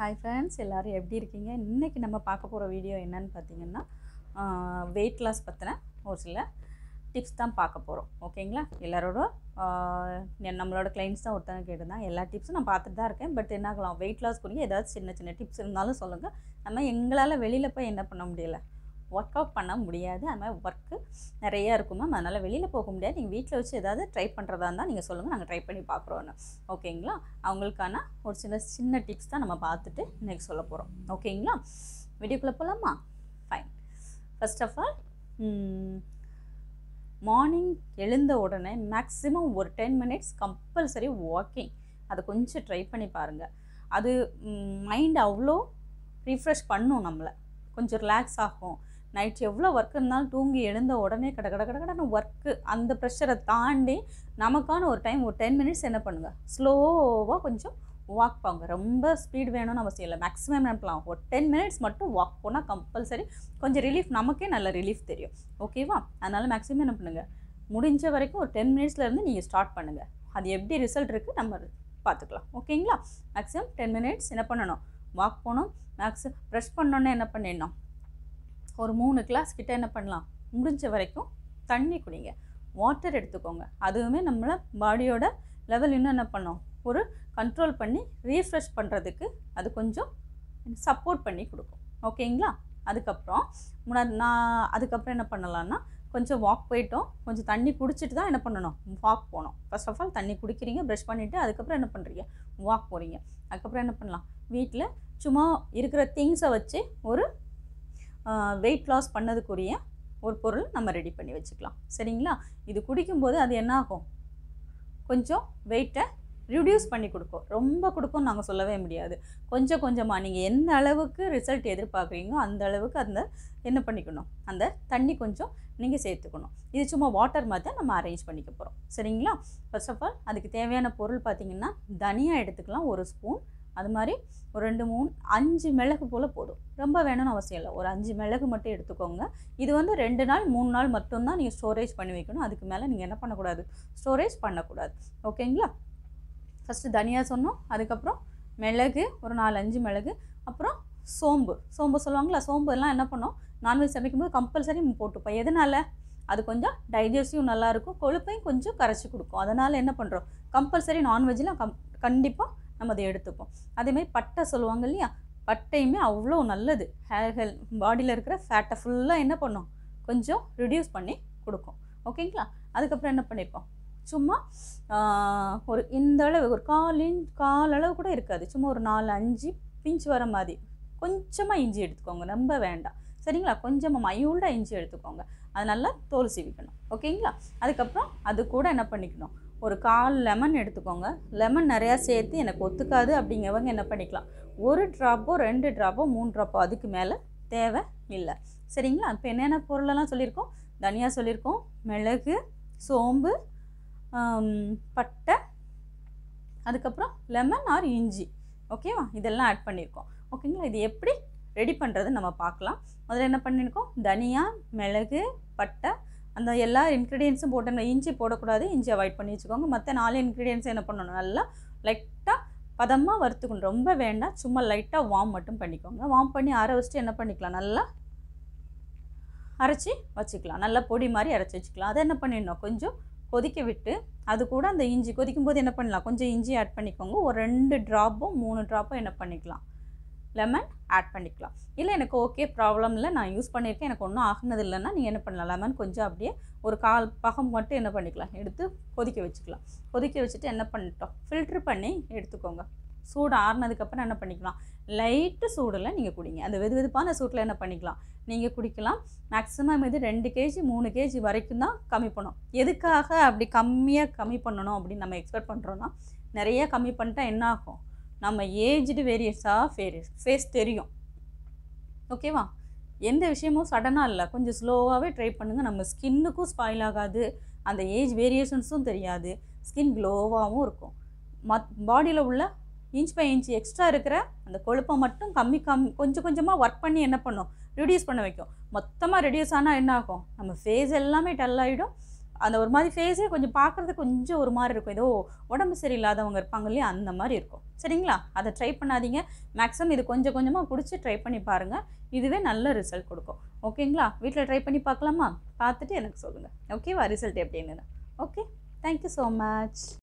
hi friends எல்லோரும் எப்படி இருக்கீங்க இன்றைக்கி நம்ம பார்க்க போகிற வீடியோ என்னன்னு பார்த்தீங்கன்னா வெயிட் லாஸ் பற்றின ஒரு சில டிப்ஸ் தான் பார்க்க போகிறோம் ஓகேங்களா எல்லாரோட ஆஹ், என் நம்மளோட கிளைண்ட்ஸ் தான் ஒருத்தவங்க கேட்டிருந்தாங்க எல்லா டிப்ஸும் நான் பார்த்துட்டு தான் இருக்கேன் பட் என்ன ஆகலாம் வெயிட் லாஸ் குறிய ஏதாவது சின்ன சின்ன டிப்ஸ் இருந்தாலும் சொல்லுங்கள் நம்ம எங்களால் வெளியில் போய் என்ன பண்ண முடியல ஒர்க் அவுட் பண்ண முடியாது அது மாதிரி ஒர்க்கு நிறையா இருக்கும் மேம் அதனால் வெளியில் போக முடியாது நீங்கள் வீட்டில் வச்சு ஏதாவது ட்ரை பண்ணுறதா இருந்தால் நீங்கள் சொல்லுங்கள் நாங்கள் ட்ரை பண்ணி பார்க்குறோன்னு ஓகேங்களா அவங்களுக்கான ஒரு சில சின்ன டிப்ஸ் தான் நம்ம பார்த்துட்டு இன்றைக்கி சொல்ல போகிறோம் ஓகேங்களா வீடியோக்குள்ளே போகலாமா fine first of all morning எழுந்த உடனே மேக்ஸிமம் ஒரு டென் மினிட்ஸ் கம்பல்சரி வாக்கிங் அதை கொஞ்சம் ட்ரை பண்ணி பாருங்கள் அது மைண்ட் அவ்வளோ ரீஃப்ரெஷ் பண்ணும் நம்மளை கொஞ்சம் ரிலாக்ஸ் ஆகும் நைட் எவ்வளோ ஒர்க் இருந்தாலும் தூங்கி எழுந்த உடனே கட கட கட கடன்னு ஒர்க்கு அந்த ப்ரெஷரை தாண்டி நமக்கான ஒரு டைம் ஒரு டென் மினிட்ஸ் என்ன பண்ணுங்கள் ஸ்லோவாக கொஞ்சம் வாக் போங்க ரொம்ப ஸ்பீட் வேணும்னு அவசியம் இல்லை மேக்ஸிமம் நினைப்பலாம் ஒரு டென் மினிட்ஸ் மட்டும் வாக் போனால் கம்பல்சரி கொஞ்சம் ரிலீஃப் நமக்கே நல்ல ரிலீஃப் தெரியும் ஓகேவா அதனால் மேக்ஸிமம் என்ன பண்ணுங்கள் முடிஞ்ச வரைக்கும் ஒரு டென் மினிட்ஸ்லேருந்து நீங்கள் ஸ்டார்ட் பண்ணுங்கள் அது எப்படி ரிசல்ட் இருக்குது நம்ம பார்த்துக்கலாம் ஓகேங்களா மேக்ஸிமம் டென் மினிட்ஸ் என்ன பண்ணணும் வாக் போகணும் மேக்ஸிமம் ப்ரெஷ் பண்ணோன்னே என்ன பண்ணிடணும் ஒரு மூணு கிளாஸ் கிட்ட என்ன பண்ணலாம் முடிஞ்ச வரைக்கும் தண்ணி குடிங்க வாட்டர் எடுத்துக்கோங்க அதுவுமே நம்மளை பாடியோட லெவல் இன்னும் என்ன பண்ணோம் ஒரு கண்ட்ரோல் பண்ணி ரீஃப்ரெஷ் பண்ணுறதுக்கு அது கொஞ்சம் சப்போர்ட் பண்ணி கொடுக்கும் ஓகேங்களா அதுக்கப்புறம் முன்னாடி நான் அதுக்கப்புறம் என்ன பண்ணலான்னா கொஞ்சம் வாக் போயிட்டோம் கொஞ்சம் தண்ணி குடிச்சிட்டு தான் என்ன பண்ணணும் வாக் போகணும் ஃபர்ஸ்ட் ஆஃப் ஆல் தண்ணி குடிக்கிறீங்க ப்ரஷ் பண்ணிவிட்டு அதுக்கப்புறம் என்ன பண்ணுறீங்க வாக் போகிறீங்க அதுக்கப்புறம் என்ன பண்ணலாம் வீட்டில் சும்மா இருக்கிற திங்ஸை வச்சு ஒரு வெயிட் லாஸ் பண்ணதுக்குரிய ஒரு பொருள் நம்ம ரெடி பண்ணி வச்சுக்கலாம் சரிங்களா இது குடிக்கும்போது அது என்ன ஆகும் கொஞ்சம் வெயிட்டை ரிடியூஸ் பண்ணி கொடுக்கும் ரொம்ப கொடுக்கும்னு நாங்கள் சொல்லவே முடியாது கொஞ்சம் கொஞ்சமாக நீங்கள் எந்த அளவுக்கு ரிசல்ட் எதிர்பார்க்குறீங்களோ அந்த அளவுக்கு அந்த என்ன பண்ணிக்கணும் அந்த தண்ணி கொஞ்சம் நீங்கள் சேர்த்துக்கணும் இது சும்மா வாட்டர் மாதிரி தான் நம்ம அரேஞ்ச் பண்ணிக்க போகிறோம் சரிங்களா ஃபர்ஸ்ட் ஆஃப் ஆல் அதுக்கு தேவையான பொருள் பார்த்திங்கன்னா தனியாக எடுத்துக்கலாம் ஒரு ஸ்பூன் அது மாதிரி ஒரு ரெண்டு மூணு அஞ்சு மிளகு போல் போதும் ரொம்ப வேணும்னு அவசியம் இல்லை ஒரு அஞ்சு மிளகு மட்டும் எடுத்துக்கோங்க இது வந்து ரெண்டு நாள் மூணு நாள் மட்டும்தான் நீங்கள் ஸ்டோரேஜ் பண்ணி வைக்கணும் அதுக்கு மேலே நீங்கள் என்ன பண்ணக்கூடாது ஸ்டோரேஜ் பண்ணக்கூடாது ஓகேங்களா ஃபஸ்ட்டு தனியா சொன்னோம் அதுக்கப்புறம் மிளகு ஒரு நாலு அஞ்சு மிளகு அப்புறம் சோம்பு சோம்பு சொல்லுவாங்களா சோம்பு எல்லாம் என்ன பண்ணோம் நான்வெஜ் சமைக்கும்போது கம்பல்சரி போட்டுப்போம் எதனால் அது கொஞ்சம் டைஜஸ்டிவ் நல்லாயிருக்கும் கொழுப்பையும் கொஞ்சம் கரைச்சி கொடுக்கும் அதனால் என்ன பண்ணுறோம் கம்பல்சரி நான்வெஜ்ஜில் கம் கண்டிப்பாக நம்ம அதை எடுத்துப்போம் அதேமாதிரி பட்டை சொல்லுவாங்க இல்லையா பட்டையுமே அவ்வளோ நல்லது ஹேர் ஹெல் பாடியில் இருக்கிற ஃபேட்டை ஃபுல்லாக என்ன பண்ணும் கொஞ்சம் ரிடியூஸ் பண்ணி கொடுக்கும் ஓகேங்களா அதுக்கப்புறம் என்ன பண்ணியிருப்போம் சும்மா ஆஹ், ஒரு இந்த அளவு ஒரு கால் இன்ச் கால் அளவு கூட இருக்காது சும்மா ஒரு நாலு அஞ்சு பிஞ்ச் வர மாதிரி கொஞ்சமாக இஞ்சி எடுத்துக்கோங்க ரொம்ப வேண்டாம் சரிங்களா கொஞ்சமாக மையூல்டாக இஞ்சி எடுத்துக்கோங்க அது நல்லா தோல் சீவிக்கணும் ஓகேங்களா அதுக்கப்புறம் அது கூட என்ன பண்ணிக்கணும் ஒரு கால் லெமன் எடுத்துக்கோங்க லெமன் நிறையா சேர்த்து எனக்கு ஒத்துக்காது அப்படிங்கிறவங்க என்ன பண்ணிக்கலாம் ஒரு ட்ராப்போ ரெண்டு ட்ராப்போ மூணு ட்ராப்போ அதுக்கு மேலே தேவை இல்லை சரிங்களா இப்போ என்னென்ன பொருளெல்லாம் சொல்லியிருக்கோம் தனியா சொல்லியிருக்கோம் மிளகு சோம்பு ஆம், பட்டை அதுக்கப்புறம் லெமன் ஆர் இஞ்சி ஓகேவா இதெல்லாம் ஆட் பண்ணியிருக்கோம் ஓகேங்களா இது எப்படி ரெடி பண்ணுறது நம்ம பார்க்கலாம் முதல்ல என்ன பண்ணியிருக்கோம் தனியா மிளகு பட்டை அந்த எல்லா இன்க்ரீடியன்ஸும் போட்டு இஞ்சி போடக்கூடாது இஞ்சி அவாய்ட் பண்ணி வச்சுக்கோங்க மற்ற நாலு இன்க்ரீடியன்ஸும் என்ன பண்ணணும் நல்லா லைட்டாக பதமாக வறுத்துக்கணும் ரொம்ப வேண்டாம் சும்மா லைட்டாக வார்ம் மட்டும் பண்ணிக்கோங்க வார்ம் பண்ணி ஆற வச்சுட்டு என்ன பண்ணிக்கலாம் நல்லா அரைச்சி வச்சுக்கலாம் நல்லா பொடி மாதிரி அரைச்சி வச்சுக்கலாம் அதை என்ன பண்ணிடணும் கொஞ்சம் கொதிக்க விட்டு அது கூட அந்த இஞ்சி கொதிக்கும் போது என்ன பண்ணலாம் கொஞ்சம் இஞ்சி ஆட் பண்ணிக்கோங்க ஒரு ரெண்டு ட்ராப்போ மூணு ட்ராப்போ என்ன பண்ணிக்கலாம் லெமன் ஆட் பண்ணிக்கலாம் இல்லை எனக்கு ஓகே ப்ராப்ளம் இல்லை நான் யூஸ் பண்ணியிருக்கேன் எனக்கு ஒன்றும் ஆகுனது இல்லைன்னா நீங்கள் என்ன பண்ணலாம் லெமன் கொஞ்சம் அப்படியே ஒரு கால் பகம் மட்டும் என்ன பண்ணிக்கலாம் எடுத்து கொதிக்க வச்சுக்கலாம் கொதிக்க வச்சுட்டு என்ன பண்ணிட்டோம் ஃபில்ட்ரு பண்ணி எடுத்துக்கோங்க சூடு ஆறுனதுக்கப்புறம் என்ன பண்ணிக்கலாம் லைட்டு சூடில் நீங்கள் குடிங்க அந்த வெது வெதுப்பான சூட்டில் என்ன பண்ணிக்கலாம் நீங்கள் குடிக்கலாம் மேக்ஸிமம் இது ரெண்டு கேஜி மூணு கேஜி வரைக்கும் தான் கம்மி பண்ணும் எதுக்காக அப்படி கம்மியாக கம்மி பண்ணணும் அப்படின்னு நம்ம எக்ஸ்பெக்ட் பண்ணுறோன்னா நிறைய கம்மி பண்ணிட்டா என்ன ஆகும் நம்ம ஏஜ்டு வேரியஸாக ஃபேரியஸ் ஃபேஸ் தெரியும் ஓகேவா எந்த விஷயமும் சடனாக இல்லை கொஞ்சம் ஸ்லோவாகவே ட்ரை பண்ணுங்கள் நம்ம ஸ்கின்னுக்கும் ஸ்பாயில் ஆகாது அந்த ஏஜ் வேரியேஷன்ஸும் தெரியாது ஸ்கின் க்ளோவாகவும் இருக்கும் மத் பாடியில் உள்ள இன்ச் பை இன்ச் எக்ஸ்ட்ரா இருக்கிற அந்த கொழுப்பை மட்டும் கம்மி கம் கொஞ்சம் கொஞ்சமாக ஒர்க் பண்ணி என்ன பண்ணும் ரிடியூஸ் பண்ண வைக்கும் மொத்தமாக ரெடியூஸ் ஆனால் என்ன ஆகும் நம்ம ஃபேஸ் எல்லாமே டல் ஆகிடும் அந்த ஒரு மாதிரி ஃபேஸே கொஞ்சம் பார்க்குறதுக்கு கொஞ்சம் ஒரு மாதிரி இருக்கும் ஏதோ உடம்பு சரியில்லாதவங்க இருப்பாங்க இல்லையா அந்த மாதிரி இருக்கும் சரிங்களா அதை ட்ரை பண்ணாதீங்க மேக்ஸிமம் இது கொஞ்சம் கொஞ்சமாக குடிச்சு ட்ரை பண்ணி பாருங்கள் இதுவே நல்ல ரிசல்ட் கொடுக்கும் ஓகேங்களா வீட்டில் ட்ரை பண்ணி பார்க்கலாமா பார்த்துட்டு எனக்கு சொல்லுங்கள் ஓகேவா ரிசல்ட் எப்படின்னு ஓகே தேங்க்யூ ஸோ மச்